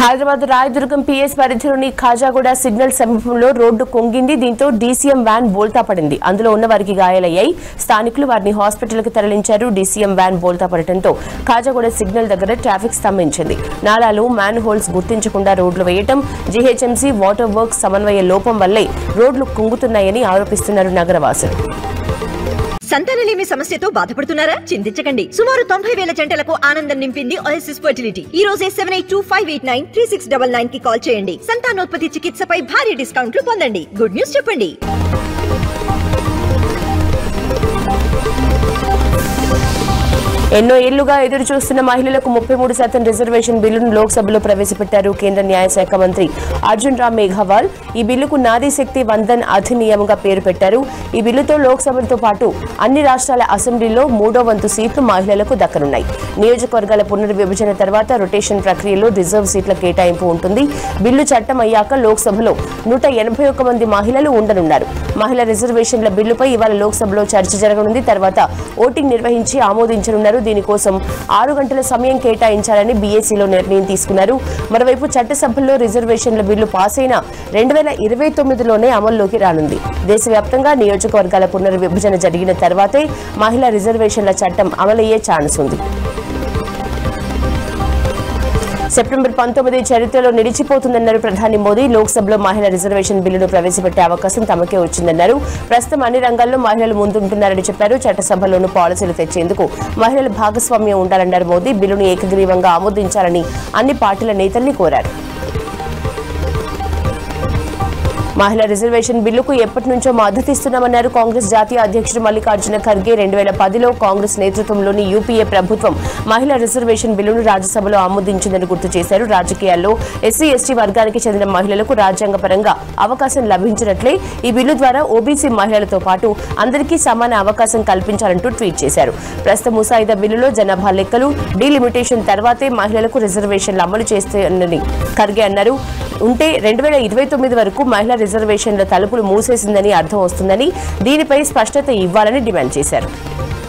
Hyderabad Rayadurgam PS పరిధిలోని Khajaguda signal సమీపంలో road కుంగింది దీంతో డీసీఎం వ్యాన్ బోల్తా పడింది అందులో ఉన్న వారికి గాయాలయ్యాయి స్థానికులు వారిని హాస్పిటల్కి తరలించారు డీసీఎం వ్యాన్ బోల్తా పడటంతో ఖాజాగూడ సిగ్నల్ దగ్గర ట్రాఫిక్ స్తంభించింది నాలాలు మ్యాన్ హోల్స్ గుర్తించకుండా రోడ్లు వేయటం జీహెచ్ఎంసీ వాటర్ వర్క్స్ సమన్వయ లోపం వల్లే రోడ్లు కుంగుతున్నాయని ఆరోపిస్తున్నారు నగరవాసులు సంతానలేమి సమస్యతో బాధపడుతున్నారా చింతించకండి సుమారు తొంభై వేల జంటలకు ఆనందం నింపింది ఓఎస్ఎస్ ఫర్టిలిటీ ఈ రోజే seven eight two five eight nine three six double nine కి కాల్ చేయండి సంతానోత్పత్తి చికిత్సపై భారీ డిస్కౌంట్లు పొందండి గుడ్ న్యూస్ చెప్పండి ఎన్నో ఏళ్లుగా ఎదురు చూస్తున్న మహిళలకు ముప్పై మూడు శాతం రిజర్వేషన్ బిల్లును లోక్సభలో ప్రవేశపెట్టారు కేంద్ర న్యాయశాఖ మంత్రి అర్జున్ రామ్ మేఘవాల్ ఈ బిల్లుకు నారీ శక్తి వందన్ అధినియమంగా పేరు పెట్టారు ఈ బిల్లుతో లోక్సభతో పాటు అన్ని రాష్ట్రాల అసెంబ్లీలో మూడో వంతు సీట్లు మహిళలకు దక్కనున్నాయి నియోజకవర్గాల పునర్విభజన తర్వాత రొటేషన్ ప్రక్రియలో రిజర్వ్ సీట్ల కేటాయింపు ఉంటుంది బిల్లు చట్టం అయ్యాక లోక్సభలో నూట ఎనభై ఒక్క మంది మహిళలు ఉండనున్నారు మహిళా రిజర్వేషన్ల బిల్లుపై ఇవాళ లోక్సభలో చర్చ జరగనుంది తర్వాత ఓటింగ్ నిర్వహించి ఆమోదించనున్నారు దీనికోసం ఆరు గంటల సమయం కేటాయించాలని బీఏసీలో నిర్ణయం తీసుకున్నారు మరోవైపు చట్టసభల్లో రిజర్వేషన్ల బిల్లు పాస్ అయిన రెండు వేల ఇరవై తొమ్మిదిలోనే అమల్లోకి రానుంది దేశవ్యాప్తంగా నియోజకవర్గాల పునర్విభజన జరిగిన తర్వాతే మహిళా రిజర్వేషన్ల చట్టం అమలయ్యే ఛాన్స్ ఉంది సెప్టెంబర్ పంతొమ్మిది చరిత్రలో నిలిచిపోతుందన్నారు ప్రధాని మోదీ లోక్సభలో మహిళా రిజర్వేషన్ బిల్లును ప్రవేశపెట్టే అవకాశం తమకే వచ్చిందన్నారు ప్రస్తుతం అన్ని రంగాల్లో మహిళలు ముందుంటున్నారని చెప్పారు చట్టసభలోనూ పాలసీలు తెచ్చేందుకు మహిళల భాగస్వామ్యం ఉండాలన్నారు మోదీ బిల్లును ఏకగ్రీవంగా ఆమోదించాలని అన్ని పార్టీల నేతల్ని కోరారు మహిళా రిజర్వేషన్ బిల్లుకు ఎప్పటి నుంచో మద్దతిస్తున్నామన్నారు కాంగ్రెస్ జాతీయ అధ్యక్షుడు మల్లికార్జున ఖర్గే రెండు వేల పదిలో కాంగ్రెస్ నేతృత్వంలోని యూపీఏ ప్రభుత్వం మహిళా రిజర్వేషన్ బిల్లును రాజ్యసభలో ఆమోదించిందని గుర్తు చేశారు రాజకీయాల్లో ఎస్సీ ఎస్టీ వర్గానికి చెందిన మహిళలకు రాజ్యాంగపరంగా అవకాశం లభించినట్లే ఈ బిల్లు ద్వారా ఓబీసీ మహిళలతో పాటు అందరికీ సమాన అవకాశం కల్పించాలంటూ ట్వీట్ చేశారు ప్రస్తుత ముసాయిదా బిల్లులో జనాభా లెక్కలు డీలిమిటేషన్ తర్వాతే మహిళలకు రిజర్వేషన్లు అమలు చేస్తానని ఖర్గే అన్నారు ఉంటే రెండు వేల ఇరవై తొమ్మిది వరకు మహిళా రిజర్వేషన్ల తలుపులు మూసేసిందని అర్థం వస్తుందని దీనిపై స్పష్టత ఇవ్వాలని డిమాండ్ చేశారు